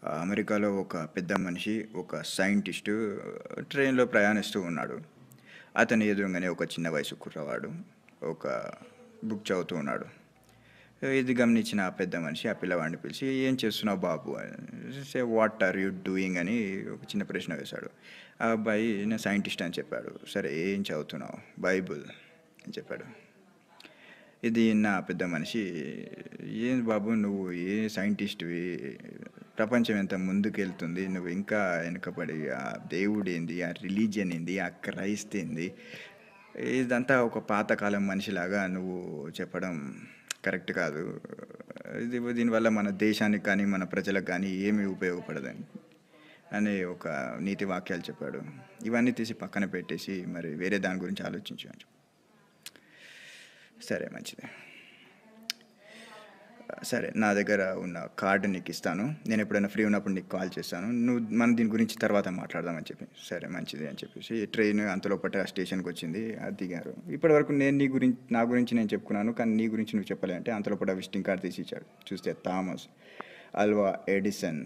అమెరికాలో ఒక పెద్ద మనిషి ఒక సైంటిస్టు ట్రైన్లో ప్రయాణిస్తూ ఉన్నాడు అతని ఎదురుగానే ఒక చిన్న వయసు కుర్రవాడు ఒక బుక్ చదువుతూ ఉన్నాడు ఇది గమనించిన ఆ పెద్ద మనిషి ఆ పిల్లవాడిని పిలిచి ఏం చేస్తున్నావు బాబు say what are you doing అని ఒక చిన్న ప్రశ్న వేశాడు ఆ అబ్బాయి నేను సైంటిస్ట్ అని చెప్పాడు సరే ఏం చదువుతున్నావు బైబుల్ అని చెప్పాడు ఇది నా పెద్ద మనిషి ఏం బాబు నువ్వు ఏ సైంటిస్ట్వి ప్రపంచం ఎంత ముందుకు వెళ్తుంది నువ్వు ఇంకా వెనుకబడి ఆ దేవుడు ఏంది ఆ రిలీజియన్ ఏంది ఆ క్రైస్ట్ ఏంది ఇదంతా ఒక పాతకాలం మనిషిలాగా నువ్వు చెప్పడం కరెక్ట్ కాదు ఇది దీనివల్ల మన దేశానికి కానీ మన ప్రజలకు కానీ ఏమీ ఉపయోగపడదని అనే ఒక నీతి వాక్యాలు చెప్పాడు ఇవన్నీ తీసి పక్కన పెట్టేసి మరి వేరే దాని గురించి ఆలోచించు అని చెప్పాడు. సరే మంచిది సరే నా దగ్గర ఉన్న కార్డు నీకు ఇస్తాను నేను ఎప్పుడైనా ఫ్రీ ఉన్నప్పుడు నీకు కాల్ చేస్తాను నువ్వు మనం దీని గురించి తర్వాత మాట్లాడదామని చెప్పి సరే మంచిది అని చెప్పేసి ట్రైన్ అంతలో పట్ట ఆ స్టేషన్కి వచ్చింది అది దిగారు ఇప్పటివరకు నేను నీ గురించి నా గురించి నేను చెప్పుకున్నాను కానీ నీ గురించి నువ్వు చెప్పలేదంటే అంతలో పట్ట విజిటింగ్ కార్డు తీసి ఇచ్చాడు చూస్తే థామస్ అల్వా ఎడిసన్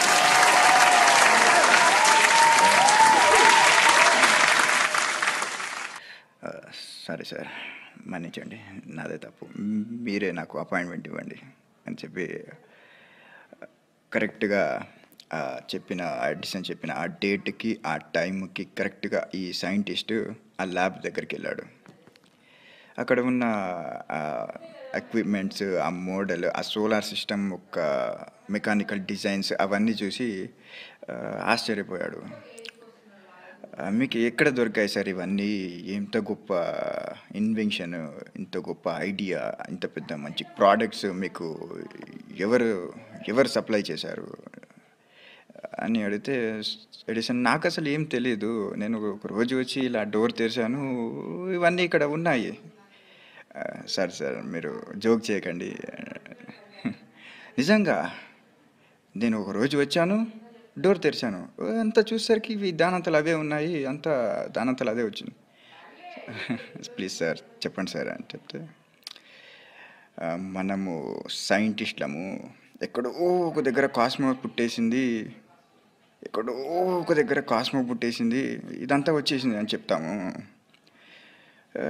ఆ, సరే సార్ మన్నించండి నాదే తప్పు మీరే నాకు అపాయింట్మెంట్ ఇవ్వండి అని చెప్పి కరెక్ట్గా ఆ చెప్పిన ఎడిసన్ చెప్పిన ఆ డేట్కి ఆ టైంకి కరెక్ట్గా ఈ సైంటిస్ట్ ఆ ల్యాబ్ దగ్గరికి వెళ్ళాడు అక్కడ ఉన్న ఎక్విప్మెంట్స్ ఆ మోడల్ ఆ సోలార్ సిస్టమ్ యొక్క మెకానికల్ డిజైన్స్ అవన్నీ చూసి ఆ, ఆశ్చర్యపోయాడు ఆ, మీకు ఎక్కడ దొరికాయి సార్ ఇవన్నీ ఇంత గొప్ప ఇన్వెన్షన్ ఇంత గొప్ప ఐడియా ఇంత పెద్ద మంచి ప్రోడక్ట్స్ మీకు ఎవరు ఎవరు సప్లై చేశారు అని అడిగితే ఎడిసన్ నాకు అసలు ఏం తెలియదు నేను ఒక రోజు వచ్చి ఇలా డోర్ తెరిచాను ఇవన్నీ ఇక్కడ ఉన్నాయి ఆ, సార్ సార్ మీరు జోక్ చేయకండి నిజంగా నేను ఒక రోజు వచ్చాను డోర్ తెరిచాను అంతా చూసేసరికి ఇవి దానంతలు అవే ఉన్నాయి అంతా దానంతలు అదే వచ్చింది ప్లీజ్ సార్ చెప్పండి సార్ అని చెప్తే "ఆ, మనము సైంటిస్ట్లము ఎక్కడో ఒక దగ్గర కాస్మో పుట్టేసింది ఎక్కడో ఒక దగ్గర కాస్మో పుట్టేసింది ఇదంతా వచ్చేసింది అని చెప్తాము ఆ,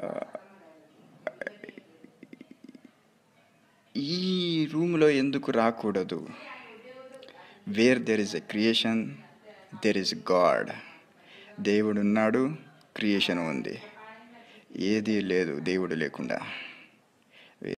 ఈ రూమ్లో ఎందుకు రాకూడదు where there is a creation there is god దేవుడు ఉన్నాడు క్రియేషన్ ఉంది ఏదీ లేదు దేవుడు లేకుండా